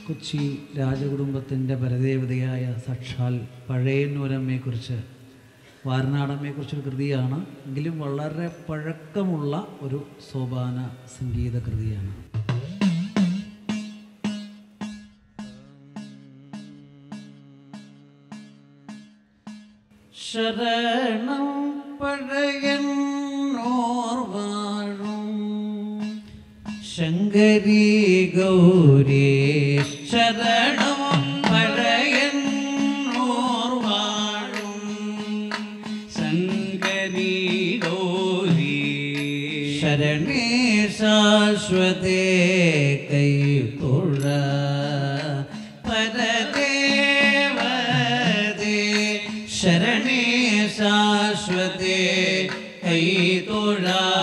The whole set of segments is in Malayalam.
കൊച്ചി രാജകുടുംബത്തിൻ്റെ പരദേവതയായ സാക്ഷാൽ പഴയന്നൂരമ്മയെക്കുറിച്ച് വാരനാടമ്മയെക്കുറിച്ചൊരു കൃതിയാണ് എങ്കിലും വളരെ പഴക്കമുള്ള ഒരു സോപാന സംഗീത കൃതിയാണ് ശരണം പഴയന്നോർ വാഴും ശങ്കരി ഗൗരി ശരണം പഴയന്നോർ വാഴും ശങ്കരി ഗൗരി ശരണേ ശാശ്വതേ കൈ തുഴ പരദേവതേ ശരണേ ശാശ്വതേ കൈ തുഴ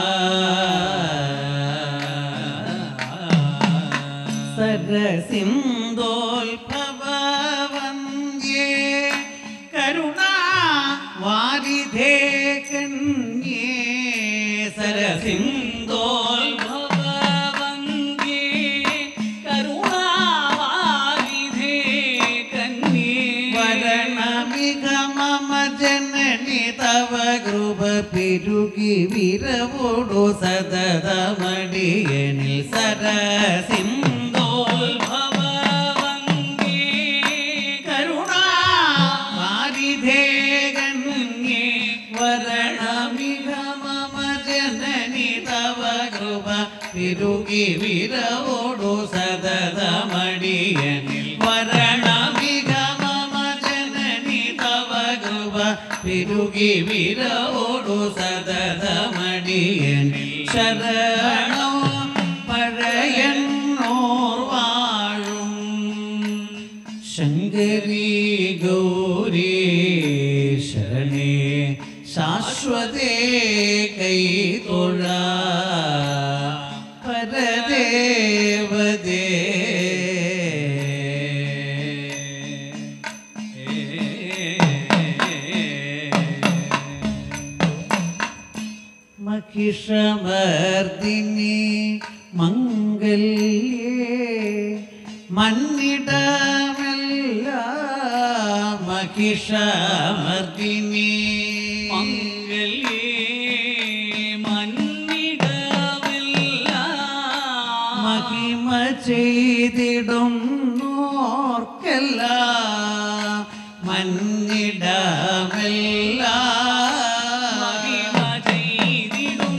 സരസിന്ദോൽഭവന്യേ കരുണാ വാരിധേ കന്യേ സരസിന്ദോൽ ഭവവന്ദേ കരുണാവാരിധേ കന്യേ വരണമിക മമ ജനനി തവ കൃപ പെരുകി വിരവോടു സതതമടിയനിൽ സരസിന്ദോൽ ഭവവന്ദേ കരുണാരിധേ കന്യേ വരണമിക മമ ജനനി തവ കൃപ പെരുകി വിരവോടു സതതമടിയനിൽ വരണമിക മമ ജനനി തവ കൃപ പെരുകി വിരവോടു സതതമടിയനിൽ ശരണോ പഴയന്നോർ വാഴും ശങ്കരി ഗൗരി ശരണേ ശാശ്വതേ കൈ തൊഴ പരദേവതേ മഹിഷമർദിനി മംഗല്യേ മന്നിടമല്ല മഹിഷമർദിനി മംഗല്യേ മന്നിടമില്ല മഹിമ ചെയ്തിടും നോർക്കല്ല മന്നിടമല്ല മഹിമ ചെയ്തിടും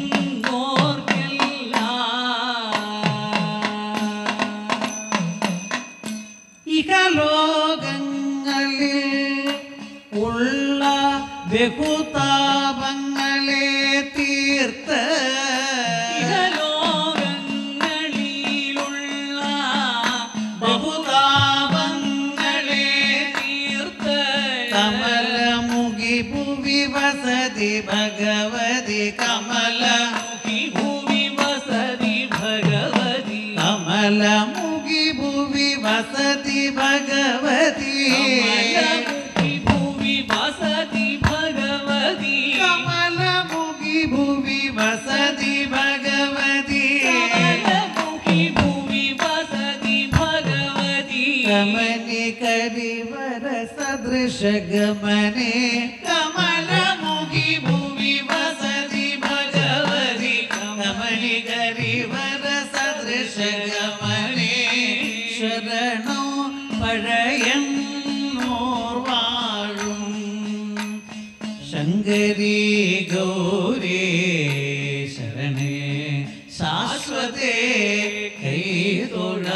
ഇഹലോകങ്ങളിൽ ഉള്ള ബഹുതാപങ്ങളെ തീർത്ത് ഇഹലോകങ്ങളിലുള്ള ബഹുതാപങ്ങളെ തീർത്ത് കമലമുഖി ഭുവി വസതി ഭഗവതി കമല ഭൂമി വസതി ഭഗവതി കമലമുഖി ഭുവി വസതി ഭഗവതി ഭൂമി വസതി ഭഗവതി കമലമുഖി ഭുവി വസതി ഭഗവതി കമലമുഖി ഭൂമി വസതി ഭഗവതി കമനി കരിവര സദൃശ ഗമനെ കമലമുഖി ഭുവി വസതി ഭഗവതി കമനി കരിവര സദൃശ ഗമനെ ശരണോ പഴയന്നോർ വാഴും ശങ്കരി ഗൗരി ശരണേ ശാശ്വതേ കൈ തൊഴ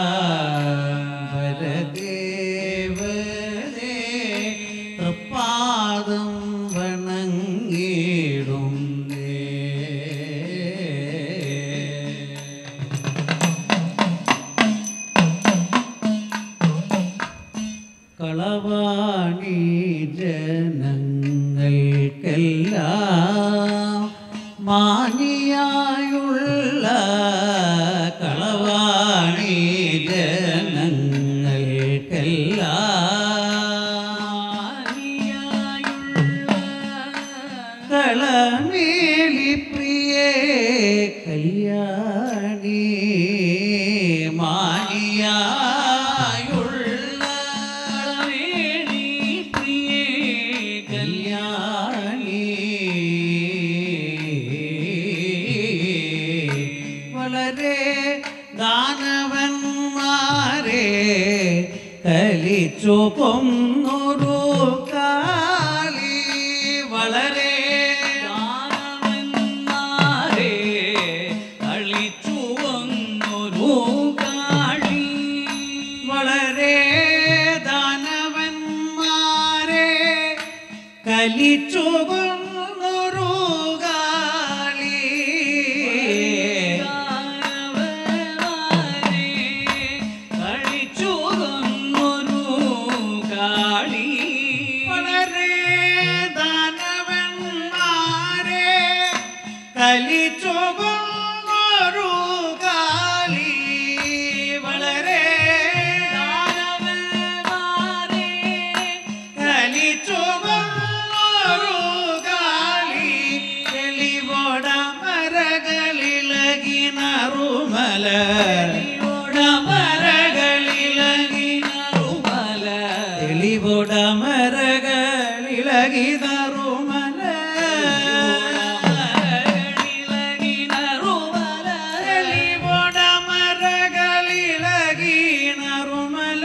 വരദേവതേ തൃപ്പാദം വണങ്ങിടും കളവാണി ജനങ്ങൾക്കെല്ലാം മാനിയായുള്ള കളവാണി ജനങ്ങൾക്കെല്ലാം കളമേളി പ്രിയേ കല്യാണി മാനിയായുള്ള കലിച്ചു കൊന്നൊരു കാളി വളരെ ദാനവന്മാരെ കളിച്ചു വന്നൊരു കാളി വളരെ ദാനവന്മാരെ കലിച്ചു കൊന്നൊരു കാളി ദാനവന്മാരെ കളിച്ചു വന്നൊരു കാളി വളരെ ദാനവന്മാരെ കലിച്ചു കൊന്നൊരു കാളി വളരെ ദാനവന്മാരെ കലിച്ചു കൊന്നൊരു കാളി തെളിവോട മരകളിലകി നറുമല മരകളിലകി തെളിവോട മരകളിലകി നറുമല തെളിവോട മരകളിലകി നറുമല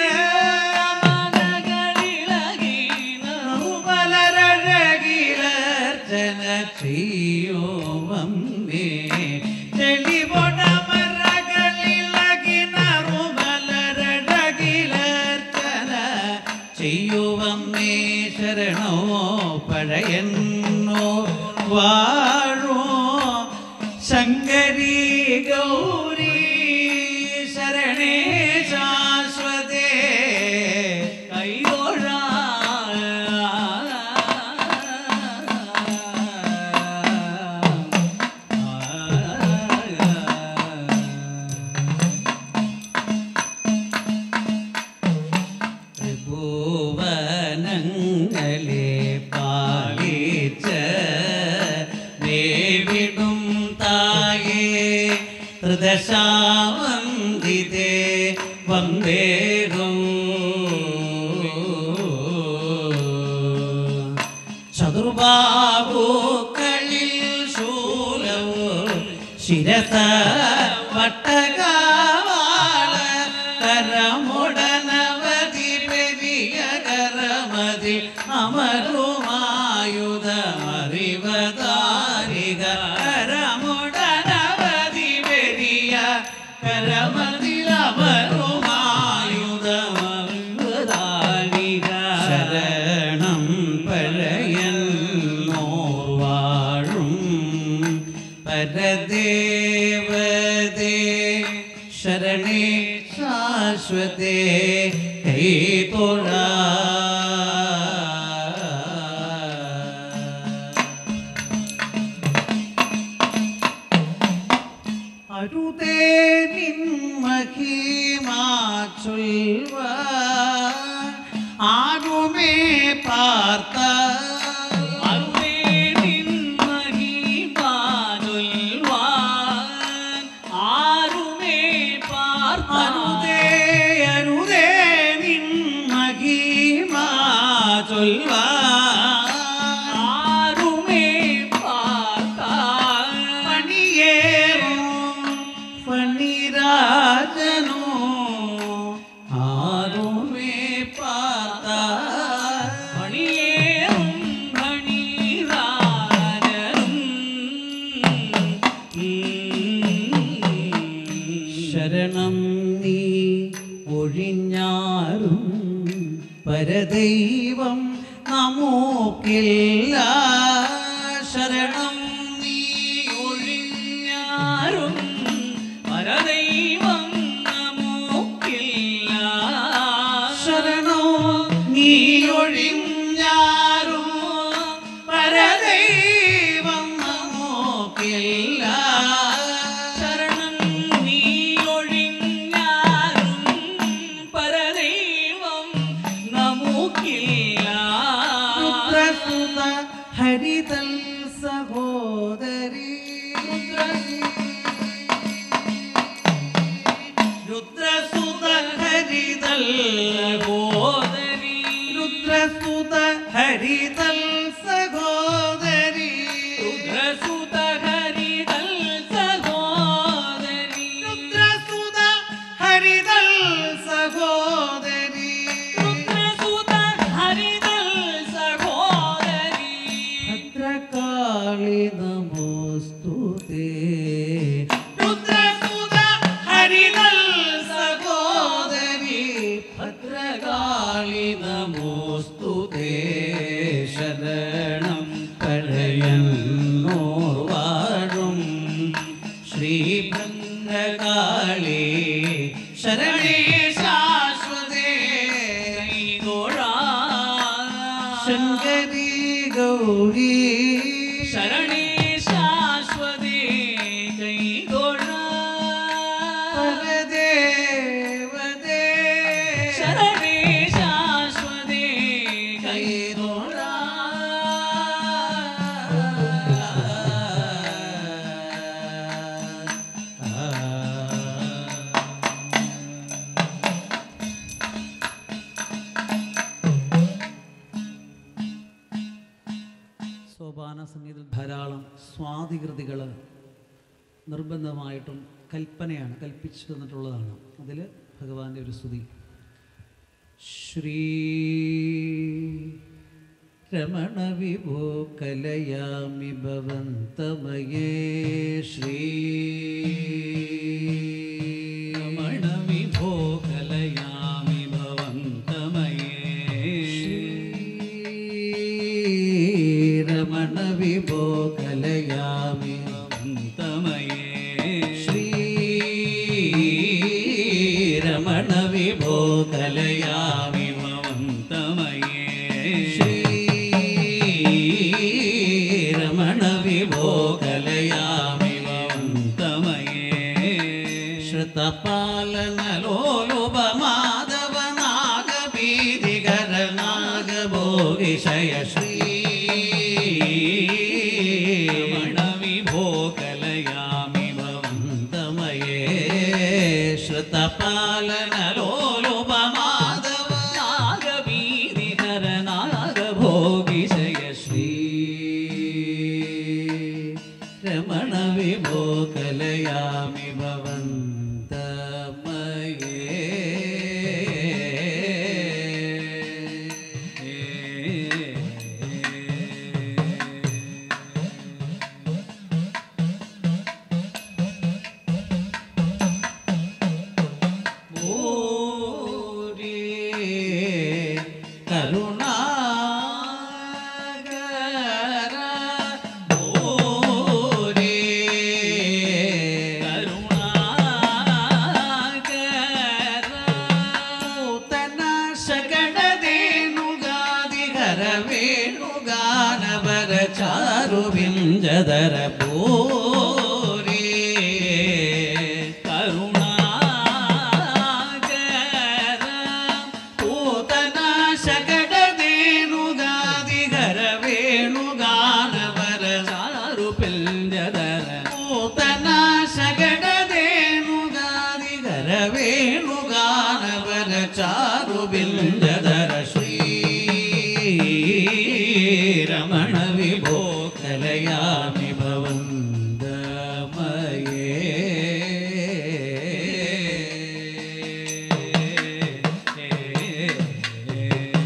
നറുമലരഴകിലർച്ചന ചെയ്യോവമ്മേ തെളിവോട മരകളിലകി നറുമലരഴകിലർച്ചന ചെയ്യുവമ്മേ ശരണോ പഴയന്നോ വാഴോ ശങ്കരി ഗൗരി ശരണേ ശാശ്വതേ ഭുവനങ്ങളെ പാലിച്ച ദേവിടും തായേ ത്രിദശാവന്തിതേ വന്ദേഹം ചതുർബാബുക്കളിൽ ശൂലവും ശിരസ വട്ടകാവാള കരമുടനവധി പെരിയ കരമതി അമരുമായുധമറിവതാരിക കരമുടനവധി പെരിയ കരമതിൽ അമരുമായുധമറിവതാരിക ശരണം പഴയൻ വാഴും പരദേവതേ ശരണേ ശാശ്വതേ കൈതൊഴ അരുതേ നിന്മഹിമാ ചൊൽവ ആരുമേ പാർത്ത അരുതേ അരുതേ നിന്മഹിമാ ചൊൽവ പണിയേറും പണിരാജനോ ആരുമേ പാർത്ത ശരണം നീ ഒഴിഞ്ഞാരും പരദൈവം നമുക്കില്ല ശരണം നീ ഒഴിഞ്ഞാരും പരദൈവം നമുക്കില്ല ശരണോ നീ ഒഴിഞ്ഞാരും പരദൈവം നമുക്കില്ല ശരണം നീ ഒഴിഞ്ഞാലും പരദൈവം നമുക്കില്ല രുദ്രസുത ഹരിതൽ സഹോദരി രുദ്രസുത ഹരിതൽ സഹോദരി രുദ്രസുത ഹരിതൽ സഹോദരി രുദ്രസുത ഹരിതൽ സഹോദരി രുദ്രസുത ഹരിതൽ സഹോദരി ഭദ്രകാളി നമോസ്തുതേ രുദ്രസുത ഹരിതൽ സഹോദരി ഭദ്രകാളി നമോസ്തുതേ ശരണം പഴയന്നോർ വാഴും ശ്രീ ഭദ്രകാളി ശരണേ ശാശ്വതേ കൈകോഴാ ശങ്കരി ഗൗരി ശരണേ ശാശ്വതേ കൈകോഴാ പരദേവതേ ശരണേ ശാശ്വതേ കൈകോഴാ സോപാന സംഗീതത്തിൽ ധാരാളം സ്വാതികൃതികൾ നിർബന്ധമായിട്ടും കൽപ്പനയാണ് കൽപ്പിച്ചു തന്നിട്ടുള്ളതാണ് അതിൽ ഭഗവാന്റെ ഒരു സ്തുതി ശ്രീ രമണ വിഭോ കലയാമി ഭവന്തമയേ ശ്രീ രമണ വിഭോ കലയാമി ഭവന്തമയേ രമണ വിഭോ കലയാമി ഭവന്തമയേ ശ്രീ രമണ വിഭോ കലയാമി ഭവന്തമയേ ശ്രീ രമണ വിഭോ കലയാമി ഭവന്തമയേ ശ്രുതപാലനലോലുപ മാധവ നാഗഭീതികര നാഗഭോഗിഷയ ശ്രീ രമണ വിഭോ കലയാമി തമയേ ശ്രുതപാലനലോലുപ മാധവ നാഗവീതികര നാഗഭോഗിശയ ശ്രീ രമണ വിഭോ കലയാമി ഭവന്തമയേ ഓരേ കരുണാകര ഓരേ നൂതന ശകടദേനുഗാദിഹര വേണുഗാനവര ചാരുവിഞ്ചദര പോരേ പൂതന ശകടദേനുഗാദിഹര വേണുഗാനവര പൂതന ശകടദേനുഗാദിഹര വേണുഗാനവര ചാരുബിന്ദധര ശ്രീ രമണ വിഭോ കലയാമി ഭവന്തമയേ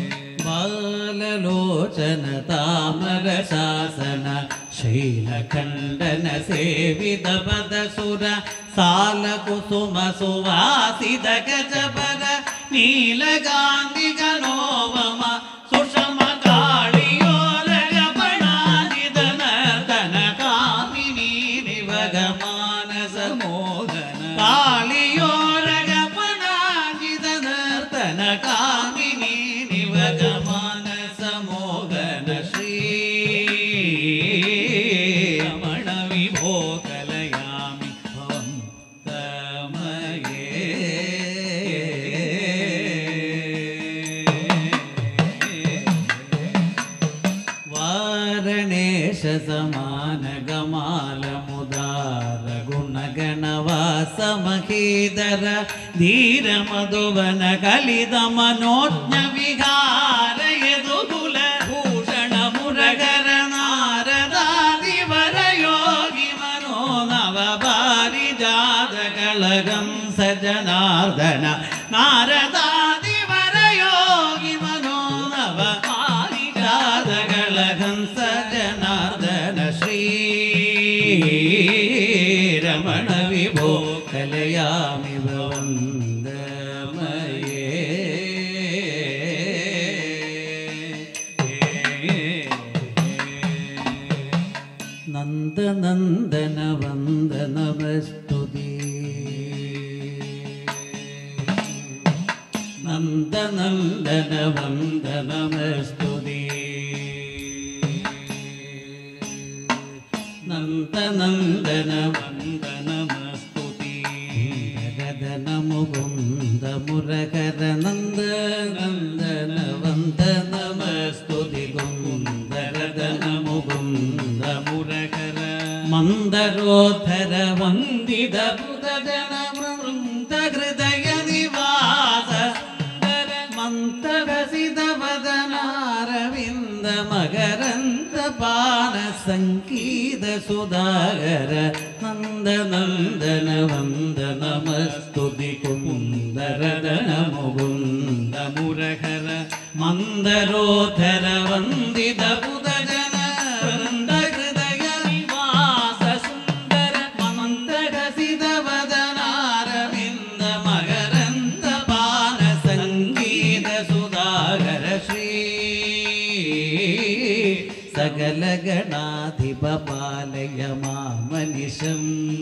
ബാലലോചന താമര ശാസന ശൈലഖണ്ഡന സേവിത പദസുര സാല കുസുമ സുവാസിത ഗജപര നീലകാന്തി ഗണോവമ സുഷമ കാളിയോരഗപണാദിത നർത്തന കാമിനി നിവഗമാനസ മോഹന കാളിയോരഗപണാദിത നർത്തന കാമിനി നിവഗമാനസ മോഹന ശ്രീ രമണ വിഭോ കലയാമി വാരണേശ സമാന ഗമാല മുദാര ഗുണഗണവാസ മഹീധര ധീര മധുവന കലിത മനോജ്ഞ വിഹാര യദുകുല ഭൂഷണ മുരകര നാരദാദിവര യോഗി മനോ നവ പാരിജാതകളകം സജനാർദ്ദന നാരദാദിവര യോഗി മനോ നവ പാരിജാതകളകം സജനാർദ്ദന നന്ദനന്ദന വന്ദനമസ്തുതി നന്ദനന്ദന വന്ദനമസ്തുതി നന്ദനന്ദന വന്ദനമസ്തുതി ഗദന മുകുന്ദ മുരകര നന്ദ നന്ദന വന്ദനമസ്തുതി കുന്ദരദന മുകുന്ദ മുരകര മന്ദരോധര വന്ദിത ബുധജന വൃന്ദ ഹൃദയ നിവാസ മന്ദരസിത വദനാരവിന്ദ മകരന്ദ പാന സംഗീത സുധാകര നന്ദനന്ദന വന്ദനമസ്തുതി കുന്ദരദന മുകുന്ദ മുരകര മന്ദരോധര വന്ദിത ബുധജന വൃന്ദ ഹൃദയ നിവാസ സുന്ദര മന്ദരസിത വദനാരവിന്ദ മകരന്ദ പാന സംഗീത സുധാകര ശ്രീ സകല ഗണാധിപ പാലയ മാമനിശം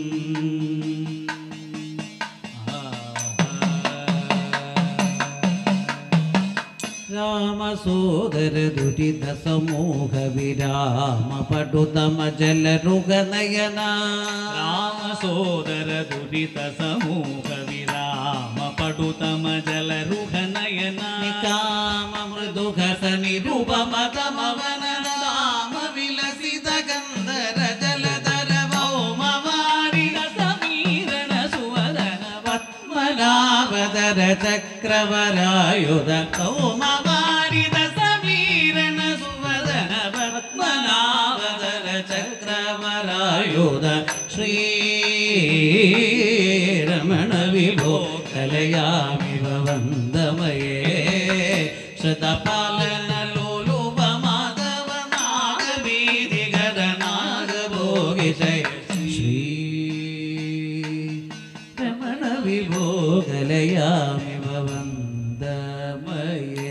രാമസോദര ദുരിത സമൂഹ വിരാമ പടുതമ ജലരുഗ നയന രാമസോദര ദുരിത സമൂഹ വിരാമ പടുതമ ജലരുഹ നയന കാമ മൃദുഘസ നിരുപമതമവന രാമ വിലസിത ഗന്ധര ജലധര ഭൗമവാരിണ സമീരണ സുവദന പത്മനാഭധര ചക്രവരായുധ കൗമവാരിത സമീരണ സുവദന പത്മനാഭധര ചക്രവരായുധ ശ്രീരമണ വിഭോ കലയാമിവ വന്ദമയേ ശതപാലന ലോലുപ മാധവ നാഗവീതികര നാഗഭോഗിശയ ശ്രീ രമണ വിഭോ കലയാമിവ വന്ദമയേ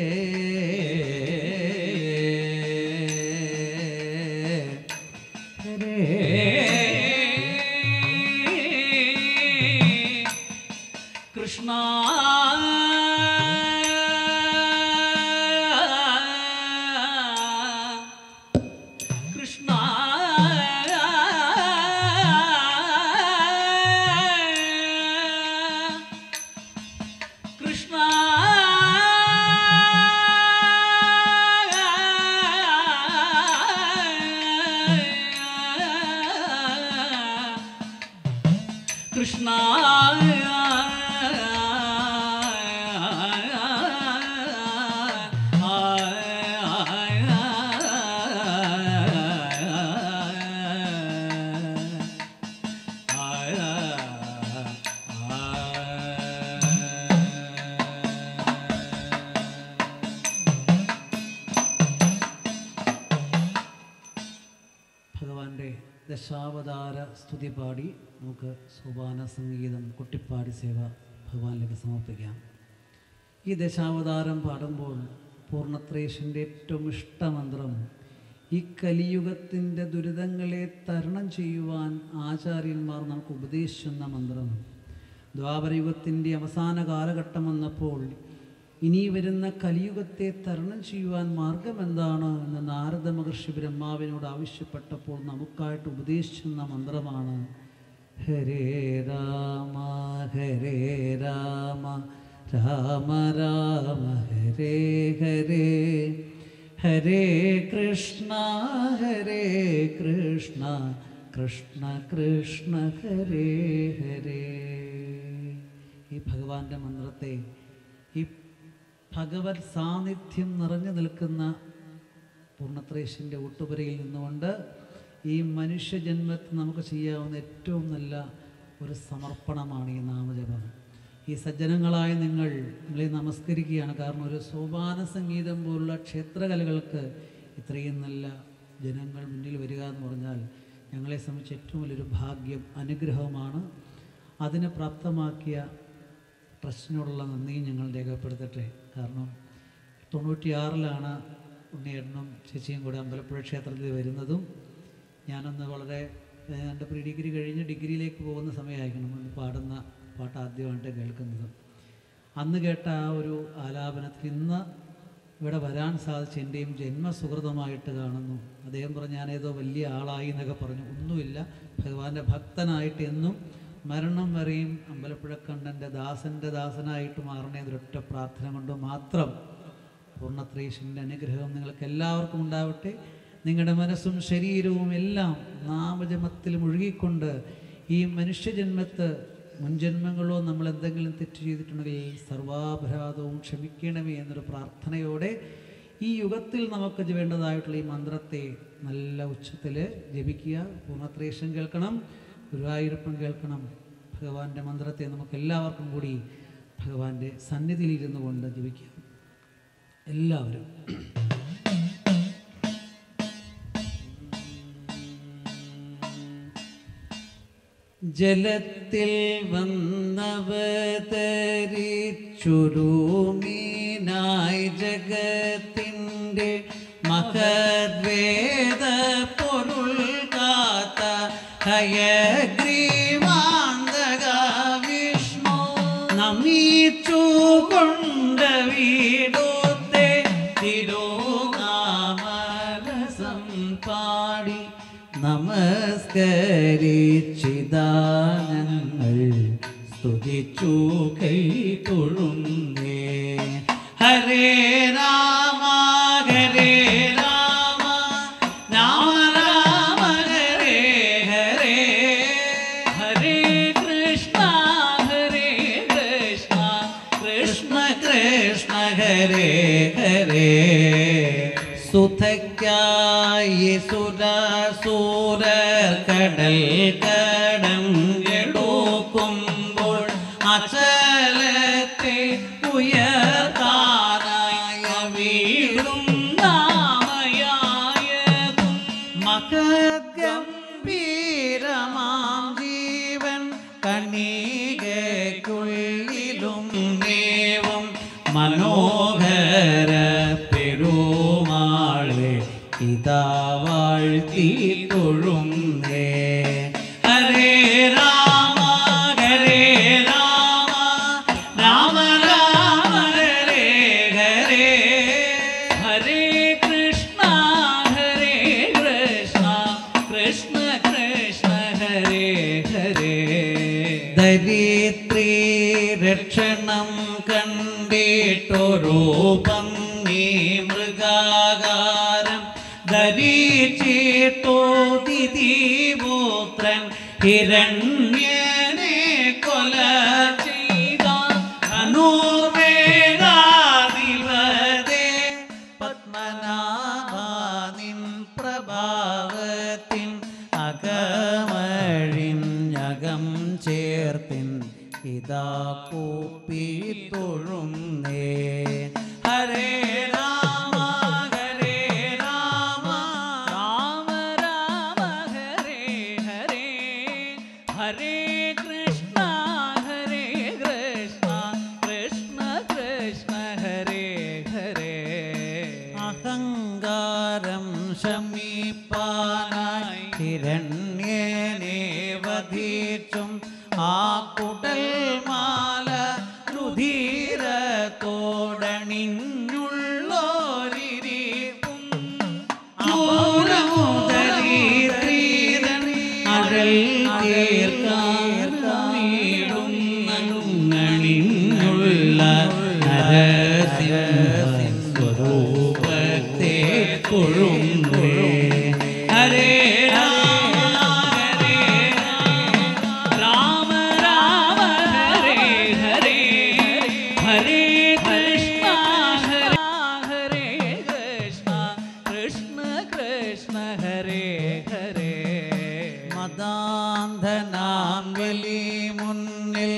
കൃഷ്ണ കൃഷ്ണ കൃഷ്ണ കൃഷ്ണ ഭഗവാന്റെ ദശാവതാര സ്തുതി പാടി നമുക്ക് സോപാന സംഗീതം കുട്ടിപ്പാടി സേവ ഭഗവാനിലേക്ക് സമർപ്പിക്കാം ഈ ദശാവതാരം പാടുമ്പോൾ പൂർണ്ണത്രേശൻ്റെ ഏറ്റവും ഇഷ്ടമന്ത്രം ഈ കലിയുഗത്തിൻ്റെ ദുരിതങ്ങളെ തരണം ചെയ്യുവാൻ ആചാര്യന്മാർ നമുക്ക് ഉപദേശിച്ചെന്ന മന്ത്രം ദ്വാപരയുഗത്തിൻ്റെ അവസാന കാലഘട്ടം വന്നപ്പോൾ ഇനി വരുന്ന കലിയുഗത്തെ തരണം ചെയ്യുവാൻ മാർഗം എന്താണ് എന്ന് നാരദ മഹർഷി ബ്രഹ്മാവിനോട് ആവശ്യപ്പെട്ടപ്പോൾ നമുക്കായിട്ട് ഉപദേശിച്ചെന്ന മന്ത്രമാണ് ഹരേ രാമ ഹരേ രാമ രാമ രാമ ഹരേ ഹരേ ഹരേ കൃഷ്ണ ഹരേ കൃഷ്ണ കൃഷ്ണ കൃഷ്ണ ഹരേ ഹരേ ഈ ഭഗവാന്റെ മന്ത്രത്തെ ഈ ഭഗവത് സാന്നിധ്യം നിറഞ്ഞു നിൽക്കുന്ന പൂർണ്ണത്രേശൻ്റെ ഒട്ടുപുരയിൽ നിന്നുകൊണ്ട് ഈ മനുഷ്യജന്മത്തിൽ നമുക്ക് ചെയ്യാവുന്ന ഏറ്റവും നല്ല ഒരു സമർപ്പണമാണ് ഈ നാമജപം ഈ സജ്ജനങ്ങളായ നിങ്ങൾ നിങ്ങളെ നമസ്കരിക്കുകയാണ് കാരണം ഒരു സോപാന സംഗീതം പോലുള്ള ക്ഷേത്രകലകൾക്ക് ഇത്രയും നല്ല ജനങ്ങൾ മുന്നിൽ വരിക എന്ന് പറഞ്ഞാൽ ഞങ്ങളെ സംബന്ധിച്ച് ഏറ്റവും വലിയൊരു ഭാഗ്യം അനുഗ്രഹമാണ് അതിനെ പ്രാപ്തമാക്കിയ ട്രസ്റ്റിനോടുള്ള നന്ദിയും ഞങ്ങൾ രേഖപ്പെടുത്തട്ടെ കാരണം തൊണ്ണൂറ്റിയാറിലാണ് ഉണ്ണിയേട്ടനും ചേച്ചിയും കൂടെ അമ്പലപ്പുഴ ക്ഷേത്രത്തിൽ വരുന്നതും ഞാനന്ന് വളരെ ഏഹ്, എൻ്റെ പ്രീ ഡിഗ്രി കഴിഞ്ഞ് ഡിഗ്രിയിലേക്ക് പോകുന്ന സമയമായിരിക്കണം അന്ന് പാടുന്ന പാട്ട് ആദ്യമായിട്ട് കേൾക്കുന്നത് അന്ന് കേട്ട ആ ഒരു ആലാപനത്തിൽ ഇന്ന് ഇവിടെ വരാൻ സാധിച്ച എൻ്റെയും ജന്മസുഹൃതമായിട്ട് കാണുന്നു അദ്ദേഹം പറഞ്ഞു ഞാനേതോ വലിയ ആളായി എന്നൊക്കെ പറഞ്ഞു ഒന്നുമില്ല ഭഗവാന്റെ ഭക്തനായിട്ട് എന്നും മരണം വരെയും അമ്പലപ്പുഴക്കണ്ണൻ്റെ ദാസൻ്റെ ദാസനായിട്ട് മാറണേ എന്നൊരൊറ്റ പ്രാർത്ഥന കൊണ്ട് മാത്രം പൂർണ്ണത്രേശൻ്റെ അനുഗ്രഹം നിങ്ങൾക്ക് എല്ലാവർക്കും ഉണ്ടാവട്ടെ നിങ്ങളുടെ മനസ്സും ശരീരവും എല്ലാം നാമജപത്തിൽ മുഴുകിക്കൊണ്ട് ഈ മനുഷ്യജന്മത്ത് മുൻജന്മങ്ങളോ നമ്മൾ എന്തെങ്കിലും തെറ്റ് ചെയ്തിട്ടുണ്ടെങ്കിൽ സർവാപരാധവും ക്ഷമിക്കണമേ എന്നൊരു പ്രാർത്ഥനയോടെ ഈ യുഗത്തിൽ നമുക്ക് വേണ്ടതായിട്ടുള്ള ഈ മന്ത്രത്തെ നല്ല ഉച്ചത്തിൽ ജപിക്കുക പൂർണ്ണത്രേശം കേൾക്കണം ഗുരുവായൂരപ്പൻ കേൾക്കണം ഭഗവാന്റെ മന്ത്രത്തെ നമുക്ക് എല്ലാവർക്കും കൂടി ഭഗവാന്റെ സന്നിധിയിൽ ഇരുന്നു കൊണ്ട് ജപിക്കാം എല്ലാവരും ജലത്തിൽ വന്നവതരിച്ചുരുമീനായി ജഗത്തിൻ്റെ മഹദ്വേദ പൊരുൾ കാത്ത ഹയഗ്രീവാന്തക വിഷ്ണു നമിച്ചു കൊണ്ട വീടോത്തെ തിരുനാമരസം പാടി നമസ്കരിച്ചിതാനങ്ങൾ സ്തുതിച്ചു കൈ തൊഴുന്നേ ഹരേ രാമ ഹരേ രാമ രാമ രാമ ഹരേ ഹരേ ഹരേ കൃഷ്ണ ഹരേ കൃഷ്ണ കൃഷ്ണ കൃഷ്ണ ഹരേ ഹരേ സുധയ്ക്കായി സുരസൂരർ കടൽ കടം എടുക്കുമ്പോൾ അചലത്തെ ഉയർത്താനായ വീടും നാമയായതും മകഗംഭീരമാം ജീവൻ കണികയ്ക്കുള്ളിലും ദേവം മനോഹര പെരുമാളെ ഇതാ വാഴ്ത്തി തൊഴുന്നേ ഹരേ രാമ ഹരേ രാമ രാമ രാമ ഹരേ ഹരേ ഹരേ കൃഷ്ണ ഹരേ കൃഷ്ണ കൃഷ്ണ കൃഷ്ണ ഹരേ ഹരേ ദരിദ്രീ രക്ഷണം കണ്ടിട്ടൊരൂപം നീ മൃഗാകാരം ധരിച്ചിട്ടോ ദിതിപുത്രൻ ഹിരണ്യനെ കൊല ചെയ്ത ധനുർവേദാധിപതേ പത്മനാഭാനിൻ പ്രഭാവത്തിൻ അകമഴിഞ്ഞകം ചേർത്തിൻ ഇതാ കൂപ്പി തൊഴുന്നേ ഹരേ രാമ ഹരേ രാമ രാമ രാമ ഹരേ ഹരേ ഹരേ കൃഷ്ണ ഹരേ കൃഷ്ണ കൃഷ്ണ കൃഷ്ണ ഹരേ ഹരേ അഹങ്കാരം ശമിപ്പാനായി ഹിരണ്യനെ വധിച്ചും ആ കുടൽ മാല രുധീരത്തോടണിഞ്ഞുള്ളോരിരിപ്പും അഴൽ തീർക്കാർക്കായിടും നങ്ങളിഞ്ഞുള്ള നരസിംഹ സ്വരൂപത്തെ കൊഴുന്നേ ഹരേ രാമ ഹരേ രാമ രാമ ഹരേ ഹരേ ഹരേ കൃഷ്ണ ഹരേ ഹരേ കൃഷ്ണ കൃഷ്ണ കൃഷ്ണ ഹരേ ഹരേ മദാന്ധനാം വലി മുന്നിൽ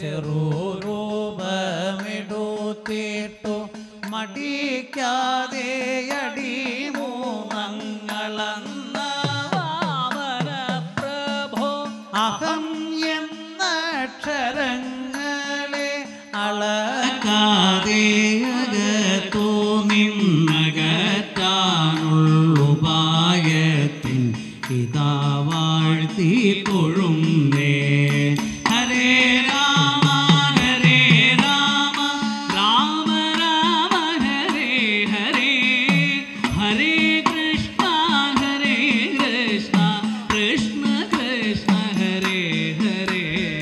ചെറുരൂപമിടുത്തിട്ടു മടിക്കാതെ അടി മൂന്നങ്ങളന്ന വാമന പ്രഭോ അഹം എന്ന അക്ഷരങ്ങളെ അളക്കാതെ അകത്തു നിന്നകറ്റാനുള്ളുപായത്തിൻ പിതാ വാഴ്ത്തി തൊഴുന്നേ ഹരേ രാമ ഹരേ രാമ രാമ രാമ ഹരേ ഹരേ ഹരേ കൃഷ്ണ ഹരേ കൃഷ്ണ കൃഷ്ണ കൃഷ്ണ ഹരേ ഹരേ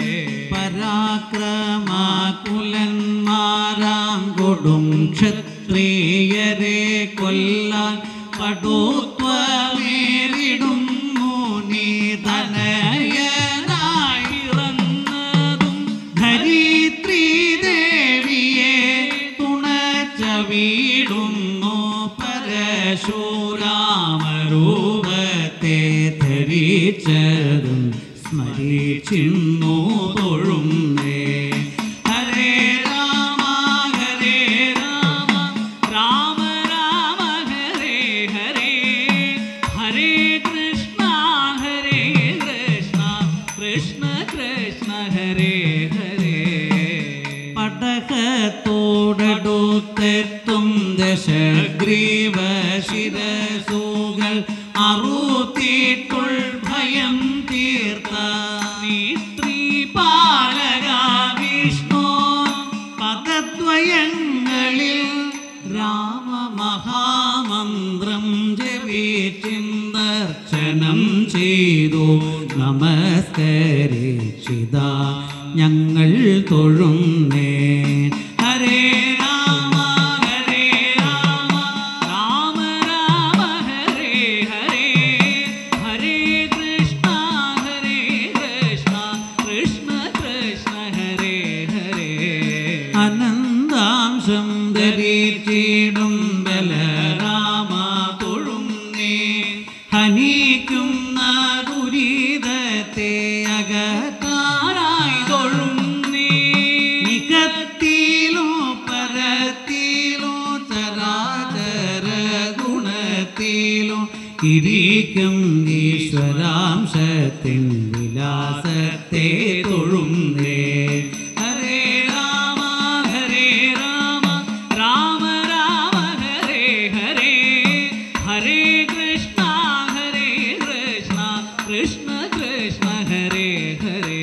പരാക്രമാകുലന്മാരാം കൊടും ക്ഷത്രിയരെ കൊല്ലാൻ പടുത്വമേറിടുന്നു നീ തനയനായി പിറന്നതും ധരിത്രീ ദേവിയെ തുണച്ച വീടുന്നു പരശുരാമരൂപത്തെ ധരിച്ചതും സ്മരിച്ചിന്നു തൊഴുന്നേ ഹരേ രാമ ഹരേ രാമ രാമ രാമ ഹരേ ഹരേ ഹരേ കൃഷ്ണ ഹരേ കൃഷ്ണ കൃഷ്ണ കൃഷ്ണ ഹരേ ഹരേ പടകത്തോടടുത്തെത്തും ദശഗ്രീവ ശിരസുകൾ അറുത്തിട്ടുൾ ഭയം തീർത്ത നീത്രീ പാലക വിഷ്ണു പദദ്വയങ്ങളിൽ രാമമഹാമന്ത്രം ജപിച്ചിന്തർച്ചനം ചെയ്തു നമസ്കരിച്ചിത ഞങ്ങൾ തൊഴുന്നേ ഹരേ രാമ ഹരേ രാമ രാമ രാമ ഹരേ ഹരേ ഹരേ കൃഷ്ണ ഹരേ കൃഷ്ണ കൃഷ്ണ കൃഷ്ണ ഹരേ ഹരേ അനന്താംശം ധരിച്ചിടും ബലരാമ തൊഴുന്നേ ഹനിക്കുന്ന ദുരിതത്തെ അകറ്റാനായി തൊഴുന്നേ നികത്തിലോ പരത്തിലോ ചരാചര ഗുണത്തിലോ ഇരിക്കും ഈശ്വരാംശത്തിൻ വിലാസത്തെ തൊഴുന്നേ ഹരേ രാമ ഹരേ രാമ രാമ രാമ ഹരേ ഹരേ ഹരേ കൃഷ്ണ ഹരേ കൃഷ്ണ കൃഷ്ണ കൃഷ്ണ ഹരേ ഹരേ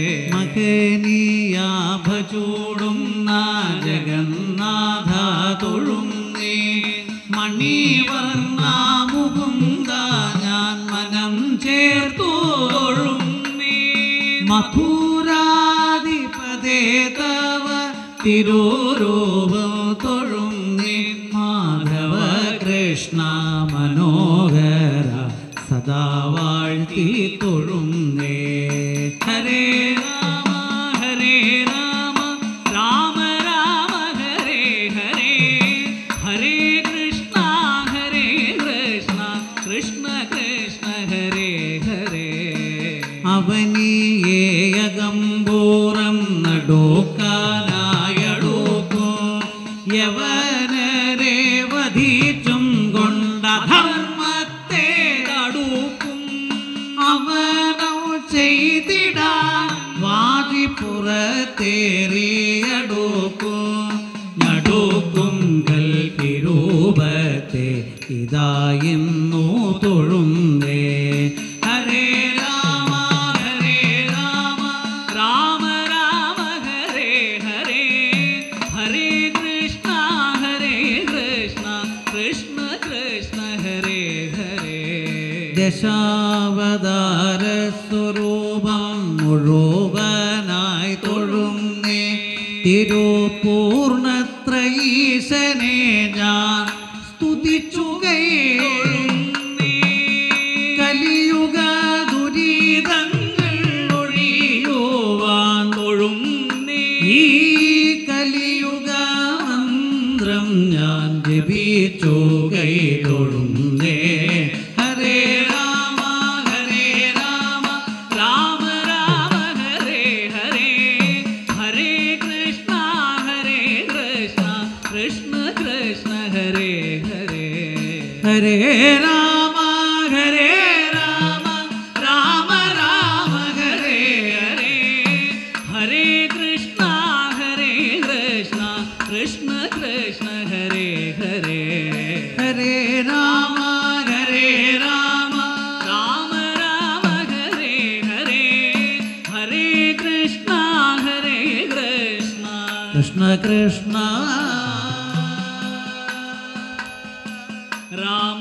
മകനീയാഭചൂടുന്ന ജഗന്നാഥ തൊഴുന്നേ മണിവർണ്ണ മുകുന്ദ ഞാൻ മനം ചേർത്തു തൊഴുന്നേ മധുരാധിപതേ തവ തിരൂരൂപം തൊഴുന്നേ മാധവ കൃഷ്ണ മനോഹര സദാ വാഴ്ത്തി തൊഴുന്നേ ഹരേ രാമ ഹരേ രാമ രാമ രാമ ഹരേ ഹരേ ഹരേ കൃഷ്ണ ഹരേ കൃഷ്ണ കൃഷ്ണ കൃഷ്ണ ഹരേ ഹരേ അവനീയേയകമ്പൂറം നടോക്കാനായടോക്കോ യവനരെ വധിച്ചും കൊണ്ട ധർമ്മത്തെ തടുക്കും അവനോ ചെയ്തിടാൻ വാതിപ്പുറത്തേറിയടോക്കോ നടുക്കും കൽക്കിരൂപത്തെ ഇതായെന്നു തൊഴുന്നേ ഹരേ രാമ ഹരേ രാമ രാമ രാമ ഹരേ ഹരേ ഹരേ കൃഷ്ണ ഹരേ കൃഷ്ണ കൃഷ്ണ കൃഷ്ണ ഹരേ ഹരേ ദശാവതാര സ്വരൂപം മുഴുവനായി തൊഴുന്നേ തിരുപൂർണത്രയീശനെ ഞാൻ സ്തുതിച്ചുകയൊഴുന്നേ കലിയുഗ ദുരിതങ്ങൾ ഒഴിയുവാൻ തൊഴുന്നേ ഈ കലിയുഗ മന്ത്രം ഞാൻ ജപിച്ചു കൈതൊഴുന്നേ ഹരേ രാമ ഹരേ രാമ രാമ രാമ ഹരേ ഹരേ ഹരേ കൃഷ്ണ ഹരേ കൃഷ്ണ കൃഷ്ണ കൃഷ്ണ ഹരേ ഹരേ ഹരേ രാമ ഹരേ രാമ രാമ രാമ ഹരേ ഹരേ ഹരേ കൃഷ്ണ ഹരേ കൃഷ്ണ കൃഷ്ണ കൃഷ്ണ ഹരേ ഹരേ ഹരേ കൃഷ്ണ കൃഷ്ണ രാമ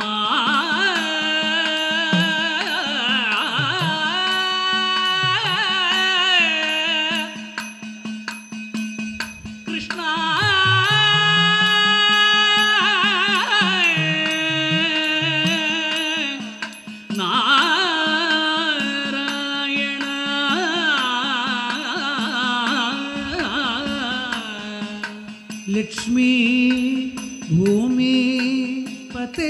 കൃഷ്ണ നാരായണ ലക്ഷ്മി ഭൂമി പതേ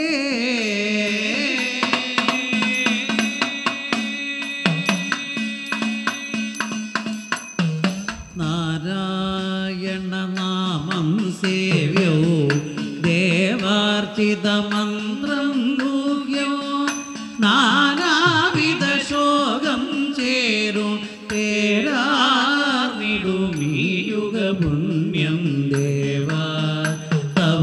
നാരായണ നാമം സേവ്യോ ദേവാർച്ചിതമന്ത്രം ഗൂഹ്യോ നാനാവിധ ശോകം ചേരും പേരാർന്നിടുമീയുഗ പുണ്യം ദേവാ തവ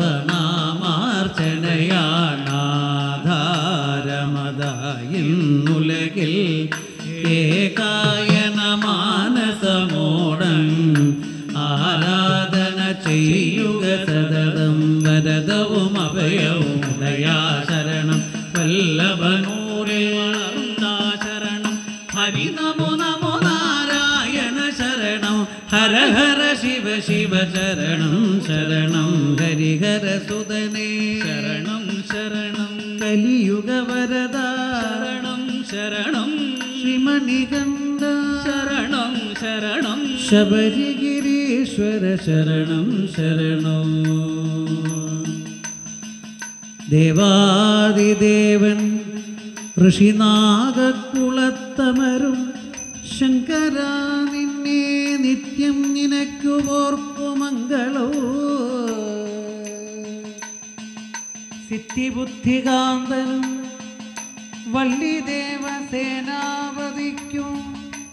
നാമാർച്ചനയാണാധാരമതായിന്നുലകിൽ ഏകായന മാനസമോടൻ ആരാധന ചെയ്യുക സതതം വരദവും അഭയവും ദയാശരണം വല്ലഭനൂരിൽ വളർന്നാ ശരണം ഹരി നമോ നമോ നാരായണ ശരണം ഹര ഹര ശിവ ശിവ ശരണം ശരണം ഹരിഹര സുതനേ ശരണം ശരണം കലിയുഗ വരദ ശരണം ശരണം ശ്രീമണികണ്ഠ ശരണം ശരണം ശബരിഗിരീശ്വര ശരണം ശരണം ദേവാദിദേവൻ ഋഷിനാഗക്കുളത്തമരും ശങ്കര നിന്നെ നിത്യം നിനക്കു ഓർപ്പുമംഗളോ സിദ്ധിബുദ്ധികാന്തനും വള്ളിദേവസേനാപതിക്കും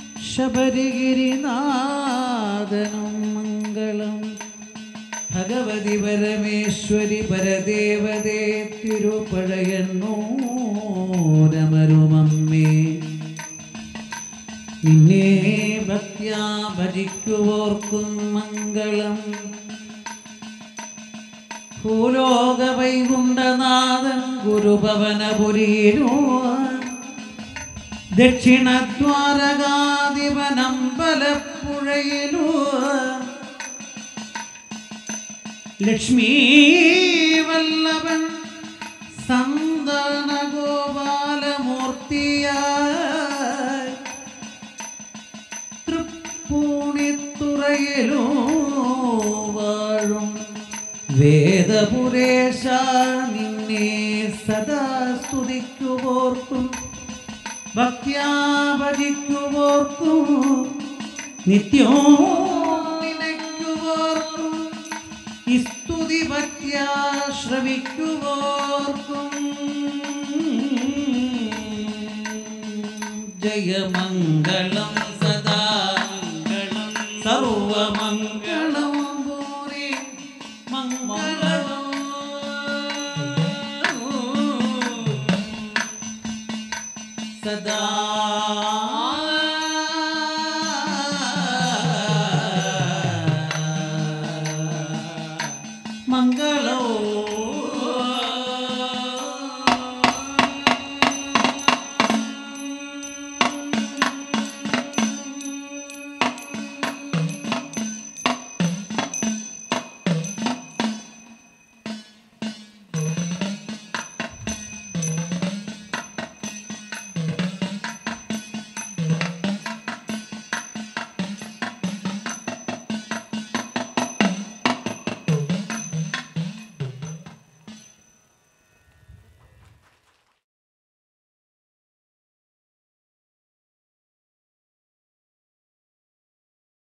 ശബരിഗിരിനാഥനും മംഗളം ഭഗവതി പരമേശ്വരി പരദേവതേ തിരുപഴയന്നൂരമരുമമ്മേ നിന്നെ ഭക്ത്യാ ഭജിക്കുവോർക്കും മംഗളം ഭൂലോക വൈകുണ്ഠനാഥൻ ഗുരുഭവനപുരീരോ ദക്ഷിണദ്വാരകാധിപനമ്പലപ്പുഴയിലോ ലക്ഷ്മീ വല്ലഭൻ സന്താന ഗോപാലമൂർത്തിയായി തൃപ്പൂണിത്തുറയിലോ വാഴും വേദപുരേശ നിന്നെ സദാ സ്തുതിക്കുവോർക്കും ഭക്ത്യാപതിക്കുവോർക്കും നിത്യോ നിനക്കുവോർക്കും ഈ സ്തുതി ഭക്ത്യാ ശ്രവിക്കുവോർക്കും ജയമംഗളം സദാ മംഗളം സർവമംഗളം ഭൂരി മംഗളം സദാ